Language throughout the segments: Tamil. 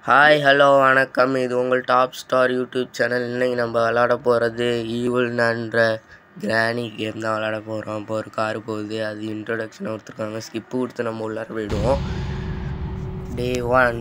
ஹாய் ஹலோ வணக்கம் இது உங்கள் டாப் ஸ்டார் யூடியூப் சேனல் இன்னைக்கு நம்ம விளாட போகிறது ஈவிள்ன்ற கிராணி கேம் தான் விளாட போகிறோம் இப்போ ஒரு கார் போகுது அது இன்ட்ரொடக்ஷன் கொடுத்துருக்காங்க ஸ்கிப்பு கொடுத்து நம்ம உள்ளார போயிடுவோம் டே ஒன்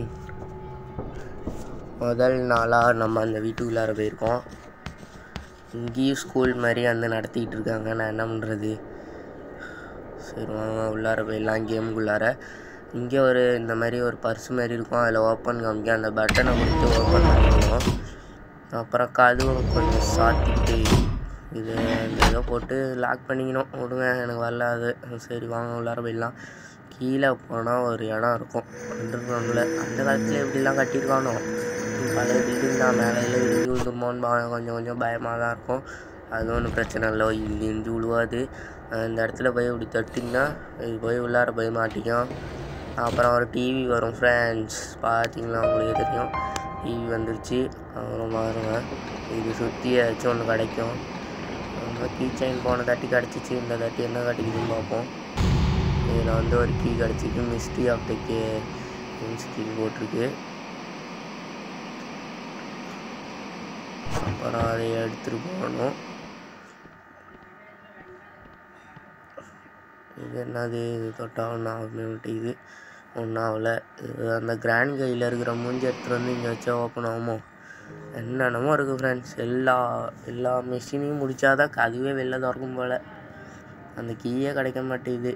முதல் நாளாக நம்ம அந்த வீட்டுக்குள்ளார போயிருக்கோம் இங்கேயும் ஸ்கூல் மாதிரி வந்து நடத்திக்கிட்டு இருக்காங்க நான் என்ன பண்ணுறது சரி வாங்க உள்ளார போயிடலாம் கேமுக்குள்ளார இங்கே ஒரு இந்த மாதிரி ஒரு பர்ஸ் மாதிரி இருக்கும் அதில் ஓப்பன் காமிக்க அந்த பட்டனை கொடுத்து ஓப்பன் பண்ணிக்கணும் அப்புறம் கதவு கொஞ்சம் சாத்திக்கிட்டு இது இந்த இதை போட்டு லாக் பண்ணிக்கணும் விடுங்க எனக்கு வரல அது சரி வாங்க உள்ளார போயிடலாம் கீழே போனால் ஒரு இடம் இருக்கும் அண்டர் கிரவுண்டில் அந்த காலத்தில் எப்படிலாம் கட்டியிருக்கானோ பழைய பில்டிங் தான் மேலே இடிஞ்சு விழுந்துருமோன்னு பா- கொஞ்சம் கொஞ்சம் பயமாக தான் இருக்கும் அது ஒன்றும் பிரச்சனை இல்லை இடிஞ்சு இடிஞ்சு விழுவாது அஹ் இந்த இடத்துல போய் இப்படி தட்டிங்கன்னா இது போய் உள்ளார போய் மாட்டிக்கும் அப்புறம் ஒரு டிவி வரும் ஃப்ரெண்ட்ஸ் பார்த்தீங்களா உங்களுக்கு தெரியும் டிவி வந்துருச்சு அப்புறம் பாருங்க இது சுற்றி ஏதாச்சும் ஒன்று கிடைக்கும் கீ செயின் போன தட்டி கிடச்சிச்சு இந்த தட்டி என்ன கிடைக்குதுன்னு பார்ப்போம் இதில் வந்து ஒரு கீ கிடச்சிருக்கு mystery of the K key போட்டிருக்கு அப்புறம் அதை எடுத்துகிட்டு போகணும் இது என்னது இது தொட்டா ஒன்றும் ஆக இது ஒன்றும் ஆகல இது அந்த கிராண்ட் கையில் இருக்கிற மூஞ்சி எடுத்துகிட்டு வந்து இங்கே வச்சா ஓப்பன் ஆகுமோ என்னென்னமோ இருக்குது ஃப்ரெண்ட்ஸ் எல்லா எல்லா மிஷினையும் முடிச்சாதான் அதுவே வெளில திறக்கும் போல் அந்த கீயே கிடைக்க மாட்டேங்குது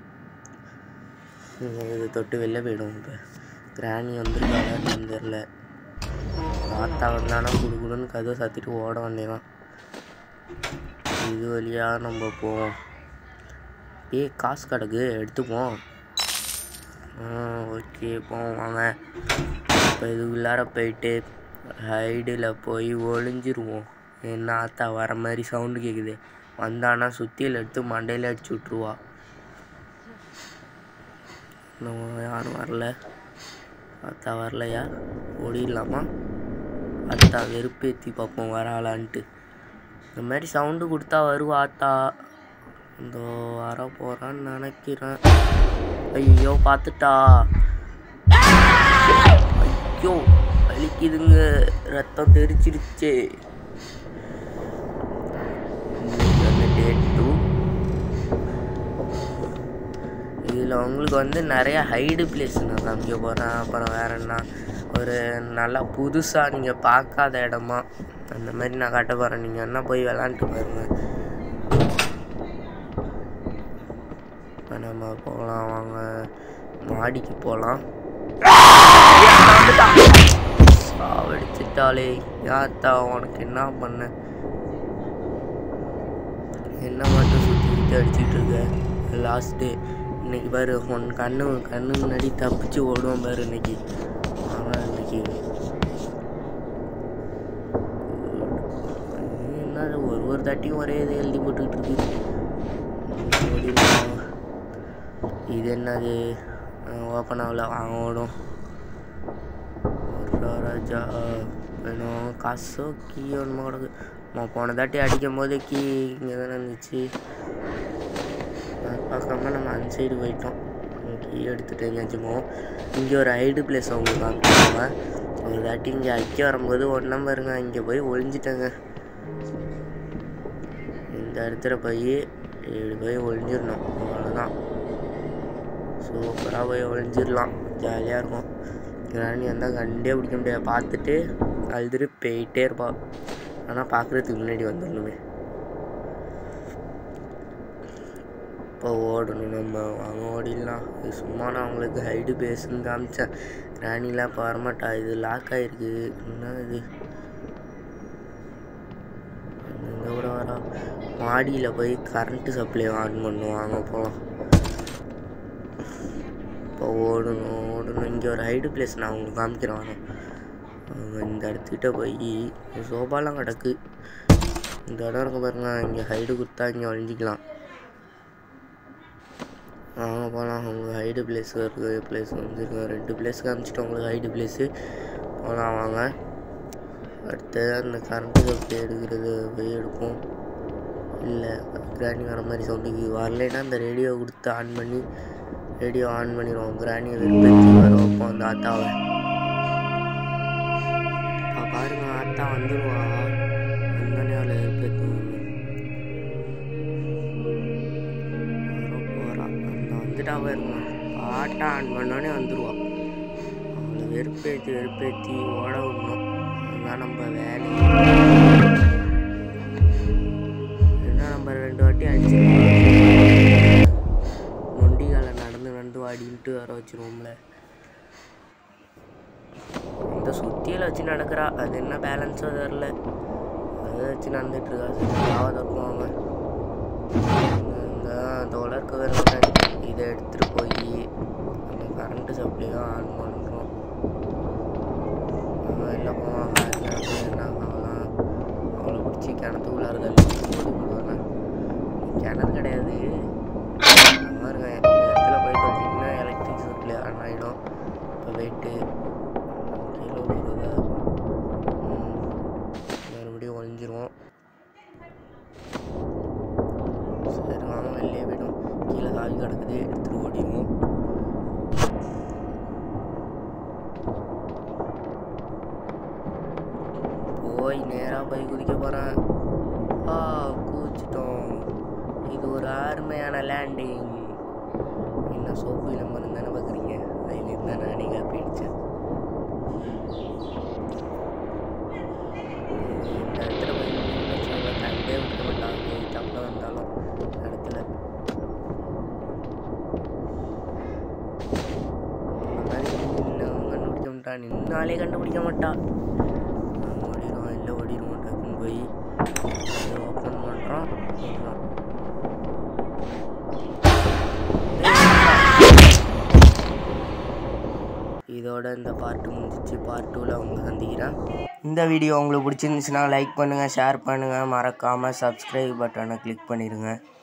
இது தொட்டு வெளில போயிடும் இப்போ கிராணி வந்துருக்காங்கன்னு தெரில தாத்தா வந்தானா குடு குடுன்னு கதவை சாத்திட்டு ஓட வேண்டியதான் இது வழியாக நம்ம போவோம் ஏய் காசு கிடக்கு எடுத்துப்போம் ஓகே போவோம் வாங்க இப்போ இது உள்ளார போயிட்டு ஹைடில் போய் ஒளிஞ்சிருவோம் என்ன ஆத்தா வர மாதிரி சவுண்டு கேட்குது வந்தானா சுத்தியில் எடுத்து மண்டையில் அடிச்சு விட்ருவா நம்ம யாரும் வரல அத்தா வரலையா ஓடிடலாமா அத்தா வெறுப்பேற்றி பார்ப்போம் வராளான்ட்டு இந்த மாதிரி சவுண்டு கொடுத்தா வருவா ஆத்தா இந்த வர போகிறான்னு நினைக்கிறேன் ஐயோ பார்த்துட்டா ஐயோ வலிக்குதுங்க ரத்தம் தெரிச்சிருச்சு டேட் டூ இதில் உங்களுக்கு வந்து நிறைய ஹைடு பிளேஸ் நான் காமிக்க போகிறேன் அப்புறம் வேற என்ன ஒரு நல்லா புதுசாக நீங்கள் பார்க்காத இடமா அந்த மாதிரி நான் காட்ட போகிறேன் நீங்கள் என்ன போய் விளாண்டுட்டு பாருங்க இப்போ நம்ம போகலாம் வாங்க மாடிக்கு போகலாம் சாவடிச்சிட்டாலே யாத்தா உனக்கு என்ன பண்ண என்ன மட்டும் சுற்றி சுற்றி அடிச்சிட்டு இருக்க லாஸ்ட் டே இன்னைக்கு பாரு உன் கண்ணு கண்ணு முன்னாடி தப்பிச்சு ஓடுவோம் பாரு இன்னைக்கு ஆனால் இன்னைக்கு என்ன ஒரு ஒரு தாட்டியும் ஒரே இது எழுதி போட்டுக்கிட்டு இருக்கு ஓடிடலாம். இது என்னது ஓப்பன் ஆகல வாங்க ஓடும் ஒரு ராஜா வேணும் காசோ கீ ஒன்றுமா கிடக்கு நம்ம போன தாட்டி அடிக்கும் போது கீ இங்கே தானே இருந்துச்சு அது பார்க்காம நம்ம அந்த சைடு போயிட்டோம் கீ எடுத்துகிட்டு எங்கேயாச்சும் போவோம் இங்கே ஒரு ஐடு பிளேஸ் அவங்களுக்கு காமிப்பாங்க ஒரு தாட்டி இங்கே அடிக்க வரும்போது ஒன்றா பாருங்க இங்கே போய் ஒளிஞ்சிட்டேங்க இந்த இடத்துல போய் இப்படி போய் ஒளிஞ்சிடணும் அவ்வளோதான் சூப்பராக போய் ஒளிஞ்சிடலாம் ஜாலியாக இருக்கும் கிராணி வந்தால் கண்டே பிடிக்க முடியாது பார்த்துட்டு அழுதுட்டு போயிட்டே இருப்பாள் ஆனால் பார்க்குறதுக்கு முன்னாடி வந்துடணுமே இப்போ ஓடணும் நம்ம வாங்க ஓடிடலாம் இது சும்மா நான் உங்களுக்கு ஹைடு பேஸுன்னு காமிச்சேன் கிராணிலாம் இப்போ வரமாட்டா இது லாக் ஆகிருக்கு என்ன இது இந்த கூட வரா மாடியில் போய் கரண்ட்டு சப்ளை ஆன் பண்ணுவோம் வாங்க போகலாம் இப்போ ஓடணும் ஓடணும் இங்கே ஒரு ஹைடு பிளேஸ் நான் உங்களுக்கு காமிக்கிறேன் வாங்க. அங்க இந்த இடத்துக்கிட்ட போய் சோபாலாம் கிடக்கு இந்த இடம் இருக்கு பாருங்க இங்கே ஹைடு கொடுத்தா இங்கே ஒழிஞ்சிக்கலாம் வாங்க போகலாம் உங்களுக்கு ஹைடு பிளேஸ் இருக்குது பிளேஸ் வந்துருக்கு ரெண்டு பிளேஸ் காமிச்சிட்டு உங்களுக்கு ஹைடு பிளேஸு போகலாம் வாங்க அடுத்து அந்த கரண்ட்டு சப்ளை எடுக்கிறது போய் எடுப்போம் இல்லை கிராணி வர மாதிரி சவுண்டுக்கு வரலைன்னா அந்த ரேடியோ கொடுத்து ஆன் பண்ணி ரேடியோ ஆன் பண்ணிடுவோம் கிராணியை வெறுப்பேற்றி வர வைப்போம் அந்த ஆத்தாவை பாருங்க ஆத்தா வந்துருவா வந்தோடனே அவளை வெறுப்பேற்றுவாங்க வர போகிறா அந்த வந்துட்டா பாருங்க பாட்டை ஆன் பண்ணோடனே வந்துடுவா அவளை வெறுப்பேற்றி வெறுப்பேற்றி ஓட விடணும் அதுதான் நம்ம வேலை என்ன நம்ம ரெண்டு வாட்டி அடிச்சு நொண்டிகால நடந்து நடந்து வாடின்ட்டு வர வச்சிருவோம்ல இந்த சுத்தியில் வச்சு நடக்கிறா அது என்ன பேலன்ஸோ தெரில அதை வச்சு நடந்துட்டு இருக்கா சரி யாவது இருக்கும் அவன் இந்த அந்த உலர்க்க வேறு இதை எடுத்துகிட்டு போய் அந்த கரண்ட்டு சப்ளையும் ஆன் பண்ணுறோம் அவன் இல்லை போவான் கிணத்து என்ன ஆகலாம் அவளை பிடிச்சி கிணத்துக்குள்ளார தள்ளி ஓடி விடுவாங்க கிணறு கிடையாது பாருங்க இந்த இடத்துல போய் பார்த்தீங்கன்னா எலக்ட்ரிக் சப்ளை ஆன் ஆகிடும் இப்போ வெயிட்டு கீழே விழுறத மறுபடியும் ஒழிஞ்சிரும் சரி வாங்க வெளியே போயிடும் கீழே காவி கிடக்குது எடுத்துகிட்டு ஓடிடுவோம் போய் நேராக போய் குதிக்க போகிறேன் ஆ குதிச்சிட்டோம் இது ஒரு அருமையான லேண்டிங் என்ன சோப்பு இளம்பரம் தானே பார்க்குறீங்க அதில் இருந்தால் நானே காப்பிடிச்சேன் இந்த இடத்துல போய் நின்னு கண்டே விட மாட்டாங்க தப்ப வந்தாலும் இந்த இடத்துல இந்த மாதிரி நின்னவன் கண்டுபிடிக்க மாட்டான் நின்னாலே கண்டுபிடிக்க மாட்டான் ஓடிடும் இல்லை ஓடிடுவோம் டக்குன்னு போய் ஓப்பன் பண்ணுறோம் இதோட இந்த பார்ட்டு முடிஞ்சிச்சு பார்ட் டூவில் அவங்க சந்திக்கிறேன் இந்த வீடியோ உங்களுக்கு பிடிச்சிருந்துச்சுன்னா லைக் பண்ணுங்கள் ஷேர் பண்ணுங்கள் மறக்காமல் சப்ஸ்கிரைப் பட்டனை கிளிக் பண்ணிடுங்க